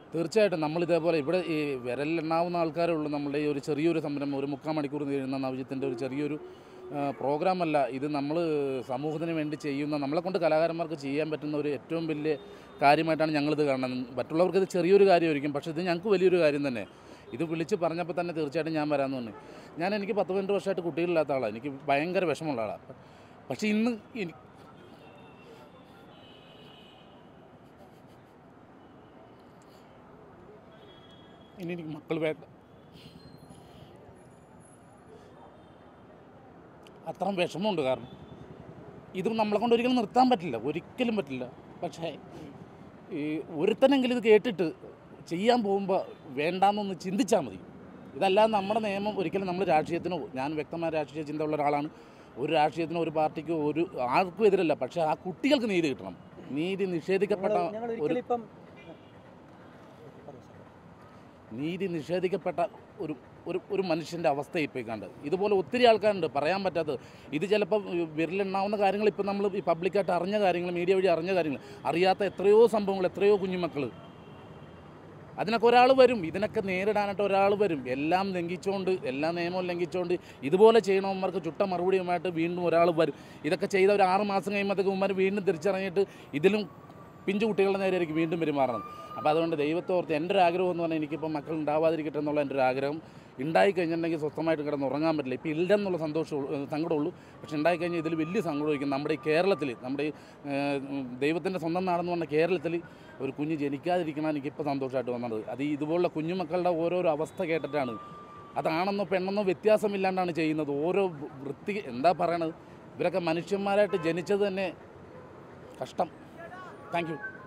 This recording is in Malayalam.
തീർച്ചയായിട്ടും നമ്മൾ ഇതേപോലെ ഇവിടെ ഈ വിരലിലെണ്ണാവുന്ന ആൾക്കാരേ ഉള്ളൂ നമ്മുടെ ഈ ഒരു ചെറിയൊരു സംരംഭം ഒരു മുക്കാൽ മണിക്കൂർ നീളുന്ന നവജിത്തിൻ്റെ ഒരു ചെറിയൊരു പ്രോഗ്രാമല്ല ഇത് നമ്മൾ സമൂഹത്തിന് വേണ്ടി ചെയ്യുന്ന നമ്മളെ കൊണ്ട് കലാകാരന്മാർക്ക് ചെയ്യാൻ പറ്റുന്ന ഒരു ഏറ്റവും വലിയ കാര്യമായിട്ടാണ് ഞങ്ങളിത് കാണുന്നത് മറ്റുള്ളവർക്ക് ഇത് ചെറിയൊരു കാര്യമായിരിക്കും പക്ഷേ ഇത് ഞങ്ങൾക്ക് വലിയൊരു കാര്യം തന്നെ ഇത് വിളിച്ച് പറഞ്ഞപ്പോൾ തന്നെ തീർച്ചയായിട്ടും ഞാൻ വരാമെന്ന് പറഞ്ഞു ഞാൻ എനിക്ക് പത്ത് പന്ത്രണ്ട് വർഷമായിട്ട് കുട്ടികളില്ലാത്ത ആളാണ് എനിക്ക് ഭയങ്കര വിഷമമുള്ള ആളാണ് പക്ഷേ ഇന്ന് ഇനി ഇനി എനിക്ക് മക്കൾ വേണ്ട അത്രയും വിഷമമുണ്ട് കാരണം ഇത് നമ്മളെ കൊണ്ട് ഒരിക്കലും നിർത്താൻ പറ്റില്ല ഒരിക്കലും പറ്റില്ല പക്ഷേ ഈ ഒരുത്തനെങ്കിലും ഇത് കേട്ടിട്ട് ചെയ്യാൻ പോകുമ്പോൾ വേണ്ടാന്നൊന്ന് ചിന്തിച്ചാൽ മതി ഇതല്ലാതെ നമ്മുടെ നിയമം ഒരിക്കലും നമ്മൾ രാഷ്ട്രീയത്തിനോ ഞാൻ വ്യക്തമായ രാഷ്ട്രീയ ചിന്ത ഉള്ള ഒരാളാണ് ഒരു രാഷ്ട്രീയത്തിനോ ഒരു പാർട്ടിക്കോ ഒരു ആർക്കും എതിരല്ല പക്ഷേ ആ കുട്ടികൾക്ക് നീതി കിട്ടണം നീതി നിഷേധിക്കപ്പെട്ട ഞങ്ങൾ ഒരു ഒരിക്കലും ഇപ്പം നീതി നിഷേധിക്കപ്പെട്ട ഒരു ഒരു ഒരു മനുഷ്യൻ്റെ അവസ്ഥ ഇപ്പോൾ കണ്ട് ഇതുപോലെ ഒത്തിരി ആൾക്കാരുണ്ട് പറയാൻ പറ്റാത്തത് ഇത് ചിലപ്പോൾ വിരലെണ്ണാവുന്ന കാര്യങ്ങൾ ഇപ്പോൾ നമ്മൾ ഈ പബ്ലിക്കായിട്ട് അറിഞ്ഞ കാര്യങ്ങൾ മീഡിയ വഴി അറിഞ്ഞ കാര്യങ്ങൾ അറിയാത്ത എത്രയോ സംഭവങ്ങൾ എത്രയോ കുഞ്ഞുമക്കൾ അതിനൊക്കെ ഒരാൾ വരും ഇതിനൊക്കെ നേരിടാനായിട്ട് ഒരാൾ വരും എല്ലാം ലംഘിച്ചുകൊണ്ട് എല്ലാ നിയമവും ലംഘിച്ചുകൊണ്ട് ഇതുപോലെ ചെയ്യണവന്മാർക്ക് ചുട്ട മറുപടിയുമായിട്ട് വീണ്ടും ഒരാൾ വരും ഇതൊക്കെ ചെയ്ത ഒരു ആറ് മാസം കഴിയുമ്പോഴത്തേക്ക് ഉമ്മാർ വീണ്ടും തിരിച്ചറിഞ്ഞിട്ട് ഇതിലും പിഞ്ചു കുട്ടികളുടെ നേരെ ആയിരിക്കും വീണ്ടും പെരുമാറണം അപ്പോൾ അതുകൊണ്ട് ദൈവത്തെ ഓർത്ത് എൻ്റെ ഒരു ആഗ്രഹം എന്ന് പറഞ്ഞാൽ എനിക്കിപ്പോൾ മക്കൾ ഉണ്ടാവാതിരിക്കട്ടെ എന്നുള്ള എൻ്റെ ഒരു ആഗ്രഹം ഉണ്ടായി കഴിഞ്ഞിട്ടുണ്ടെങ്കിൽ സ്വസ്ഥമായിട്ട് കിടന്ന് ഉറങ്ങാൻ പറ്റില്ല ഇപ്പോൾ ഇല്ലെന്നുള്ള സന്തോഷം സങ്കടമുള്ളൂ പക്ഷെ ഉണ്ടായി കഴിഞ്ഞാൽ ഇതിൽ വലിയ സങ്കടമായിരിക്കും നമ്മുടെ ഈ കേരളത്തിൽ നമ്മുടെ ഈ ദൈവത്തിൻ്റെ സ്വന്തം നാടെന്ന് പറഞ്ഞ കേരളത്തിൽ ഒരു കുഞ്ഞ് ജനിക്കാതിരിക്കണം എനിക്കിപ്പോൾ സന്തോഷമായിട്ട് വന്നത് അത് ഈ ഇതുപോലുള്ള കുഞ്ഞുമക്കളുടെ ഓരോരോ അവസ്ഥ കേട്ടിട്ടാണ് അതാണെന്നോ പെണ്ണെന്നോ വ്യത്യാസമില്ലാണ്ടാണ് ചെയ്യുന്നത് ഓരോ വൃത്തി എന്താ പറയണത് ഇവരൊക്കെ മനുഷ്യന്മാരായിട്ട് ജനിച്ചത് തന്നെ കഷ്ടം താങ്ക് യു